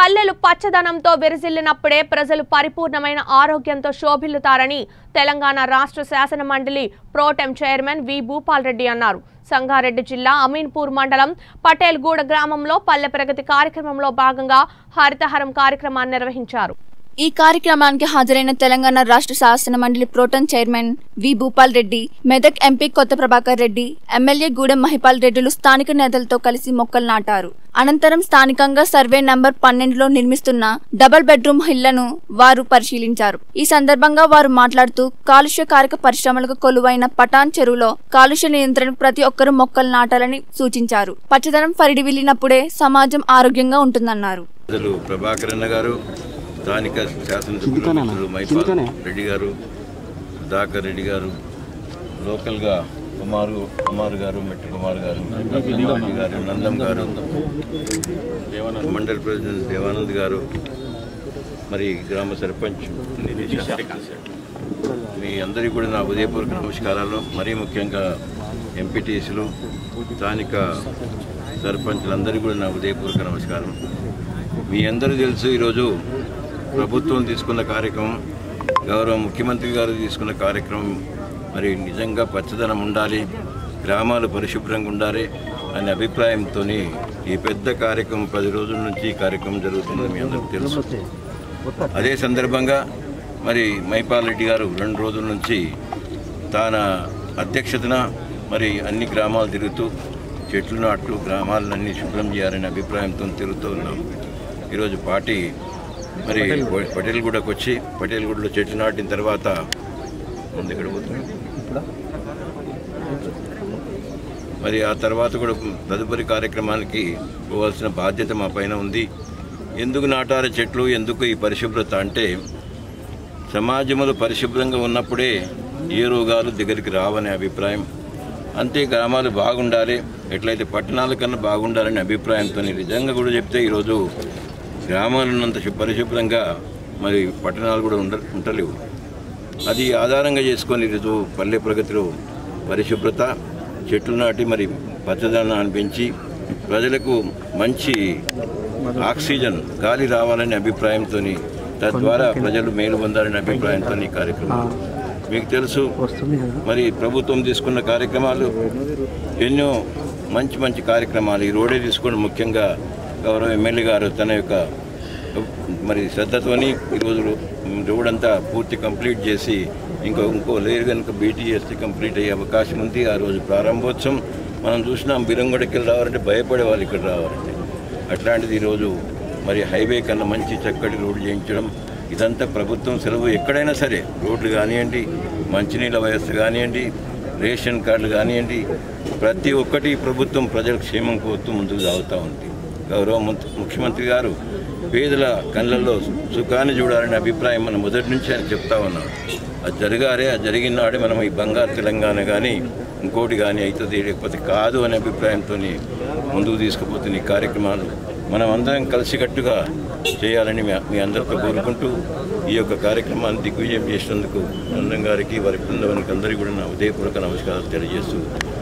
పల్లెలు పచ్చదనంతో విరజిల్లినప్పుడే ప్రజలు పరిపూర్ణమైన ఆరోగ్యంతో శోభిల్లుతారని తెలంగాణ రాష్ట్ర శాసన మండలి protem chairman V Bhupal Reddy అన్నారు సంగారెడ్డి జిల్లా అమీన్పూర్ మండలం పటేల్గూడ గ్రామంలో పల్లె ప్రగతి కార్యక్రమంలో భాగంగా హరితహారం కార్యక్రమాన్ని నిర్వహించారు ఈ కార్యక్రమానికి హాజరైన తెలంగాణ రాష్ట్ర శాసన మండలి protem chairman V Bhupal Reddy Medak MP Kotha Prabhakar Reddy MLA Gudem Mahipal రెడ్డిలు స్థానిక నేతలతో కలిసి మొక్కలు నాటారు అనంతరం స్థానికంగా సర్వే నంబర్ పన్నెండులో నిర్మిస్తున్న డబుల్ బెడ్రూమ్ ఇళ్లను వారు పరిశీలించారు ఈ సందర్భంగా వారు మాట్లాడుతూ కాలుష్య కారక పరిశ్రమలకు కొలువైన పటాన్ చెరువులో కాలుష్య నియంత్రణకు ప్రతి ఒక్కరూ మొక్కలు నాటాలని సూచించారు పచ్చదనం పరిడి వెళ్ళినప్పుడే సమాజం ఆరోగ్యంగా ఉంటుందన్నారు ప్రజలు ప్రభాకర్ అన్న గారు స్థానిక శాసనసభ్యులు మైపాల్ రెడ్డి గారు సుధాకర్ రెడ్డి గారు లోకల్గా కుమారు కుమార్ గారు మెట్టి కుమార్ గారు రెడ్డి గారు నందం గారు మండల్ ప్రెసిడెంట్ దేవానంద్ గారు మరి గ్రామ సర్పంచ్ నితీష్ మీ అందరికీ కూడా నా ఉదయపూర్వక నమస్కారాలు మరీ ముఖ్యంగా ఎంపీటీసీలు స్థానిక సర్పంచ్లందరికీ కూడా నా ఉదయపూర్వక నమస్కారం మీ అందరూ తెలుసు ఈరోజు ప్రభుత్వం తీసుకున్న కార్యక్రమం గౌరవ ముఖ్యమంత్రి గారు తీసుకున్న కార్యక్రమం మరి నిజంగా పచ్చదనం ఉండాలి గ్రామాలు పరిశుభ్రంగా ఉండాలి అనే అభిప్రాయంతో ఈ పెద్ద కార్యక్రమం పది రోజుల నుంచి ఈ కార్యక్రమం జరుగుతుందని మీ అందరికీ తెలుసు అదే సందర్భంగా మరి మైపాల్ రెడ్డి గారు రెండు రోజుల నుంచి తన అధ్యక్షతన మరి అన్ని గ్రామాలు తిరుగుతూ చెట్లు నాట్లు గ్రామాలన్నీ శుభ్రం చేయాలనే అభిప్రాయంతో తిరుగుతూ ఉన్నాం ఈరోజు పార్టీ మరి పటేల్గూడకు వచ్చి పటేల్గూడలో చెట్లు నాటిన తర్వాత ముందు ఎక్కడ పోతున్నాం మరి ఆ తర్వాత కూడా తదుపరి కార్యక్రమానికి పోవాల్సిన బాధ్యత మా పైన ఉంది ఎందుకు నాటారు చెట్లు ఎందుకు ఈ పరిశుభ్రత అంటే సమాజంలో పరిశుభ్రంగా ఉన్నప్పుడే ఏ రోగాలు దగ్గరికి రావనే అభిప్రాయం అంతే గ్రామాలు బాగుండాలి ఎట్లయితే పట్టణాల కన్నా బాగుండాలనే అభిప్రాయంతో నిజంగా కూడా చెప్తే ఈరోజు గ్రామాలు ఉన్నంత శు- పరిశుభ్రంగా మరి పట్టణాలు కూడా ఉండ ఉండలేవు అది ఆధారంగా చేసుకొని ఈరోజు పల్లె ప్రగతిలో పరిశుభ్రత చెట్లు నాటి మరి పచ్చదనాన్ని పెంచి ప్రజలకు మంచి ఆక్సిజన్ గాలి రావాలనే అభిప్రాయంతో తద్వారా ప్రజలు మేలు పొందాలనే అభిప్రాయంతో ఈ కార్యక్రమం మీకు తెలుసు మరి ప్రభుత్వం తీసుకున్న కార్యక్రమాలు ఎన్నో మంచి మంచి కార్యక్రమాలు ఈ రోడే తీసుకోవడం ముఖ్యంగా గౌరవ ఎమ్మెల్యే గారు తన యొక్క మరి శ్రద్ధతోని ఈరోజు రోడ్ అంతా పూర్తి కంప్లీట్ చేసి ఇంకో ఇంకో లేరు కనుక బీటీ చేస్తే కంప్లీట్ అయ్యే అవకాశం ఉంది ఆ రోజు ప్రారంభోత్సవం మనం చూసినాం బిరంగొడకి రావాలంటే భయపడే వాళ్ళు ఇక్కడ రావాలంటే అట్లాంటిది ఈరోజు మరి హైవే కన్నా మంచి చక్కటి రోడ్డు చేయించడం ఇదంతా ప్రభుత్వం సెలవు ఎక్కడైనా సరే రోడ్లు కానివ్వండి మంచినీళ్ళ వ్యవస్థ కానివ్వండి రేషన్ కార్డులు కానివ్వండి ప్రతి ఒక్కటి ప్రభుత్వం ప్రజల క్షేమం కోరుతూ ముందుకు సాగుతూ ఉంది గౌరవ ముఖ్య- ముఖ్యమంత్రి గారు పేదల కళ్ళల్లో సుఖాన్ని చూడాలనే అభిప్రాయం మనం మొదటి నుంచి ఆయన చెప్తా ఉన్నాం అది జరగాలి అది జరిగిన నాడే మనం ఈ బంగారు తెలంగాణ కానీ ఇంకోటి కానీ అవుతుంది లేకపోతే కాదు అనే అభిప్రాయంతో ముందుకు తీసుకుపోతున్న ఈ కార్యక్రమాలు మనం అందరం కలిసికట్టుగా చేయాలని మీ- మీ అందరితో కోరుకుంటూ ఈ యొక్క కార్యక్రమాన్ని దిగ్విజయం చేసినందుకు నందం గారికి వారి బృందానికి అందరికీ కూడా నా ఉదయపూర్వక నమస్కారాలు తెలియజేస్తూ